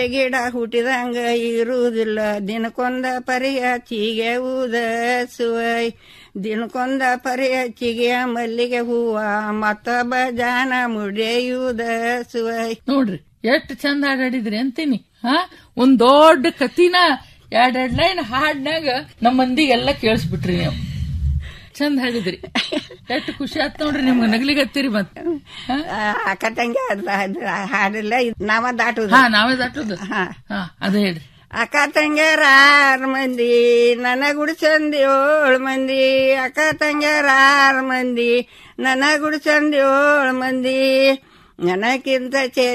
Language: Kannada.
ಗಿಡ ಹುಟ್ಟಿದಂಗ ಇರುವುದಿಲ್ಲ ದಿನಕ್ಕೊಂದ ಪರಿ ಹಚ್ಚಿಗೆ ಊದಸುವೈ ದಿನಕ್ಕೊಂದ ಪರಿ ಹಚ್ಚಿಗೆ ಮಲ್ಲಿಗೆ ಹೂವ ಮತ್ತೊಬ್ಬ ಜಾನ ಮುಡಿಯುವುದಸುವೈ ನೋಡ್ರಿ ಎಷ್ಟು ಚಂದ ಹಾಡಾಡಿದ್ರಿ ಅಂತೀನಿ ಹಾ ಒಂದ್ ದೊಡ್ಡ ಕತಿನ ಎರಡೆರಡ್ ಲೈನ್ ಹಾಡ್ನಾಗ ನಮ್ಮ ಮಂದಿಗೆಲ್ಲ ಕೇಳಿಸ್ಬಿಟ್ರಿ ನೀವು ಚಂದ ಹಾಡಿದ್ರಿ ಎಷ್ಟು ಖುಷಿ ಆತ್ ನೋಡ್ರಿ ನಿಮ್ಗೆ ನಗ್ಲಿಗತ್ತೀರಿ ಮತ್ ಹಾ? ಅಕ್ಕ ತಂಗಿ ಹಾಡಿಲ್ಲ ಇದ್ ನಾವ ದಾಟುದು ಹಾ ನಾವೇ ದಾಟುದು ಹಾ ಹಾ ಅದೇ ಹೇಳ್ರಿ ಅಕ್ಕ ತಂಗ್ಯಾರ ಆರ್ ಮಂದಿ ನನ್ನ ಗುಡಿಸಂದಿ ಏಳು ಮಂದಿ ಅಕ್ಕ ತಂಗ್ಯಾರ ಆರ್ ಮಂದಿ ನನ್ನ ಗುಡಿಸಂದಿ ಏಳು ಮಂದಿ ನನಕ್ಕಿಂತ ಚೇ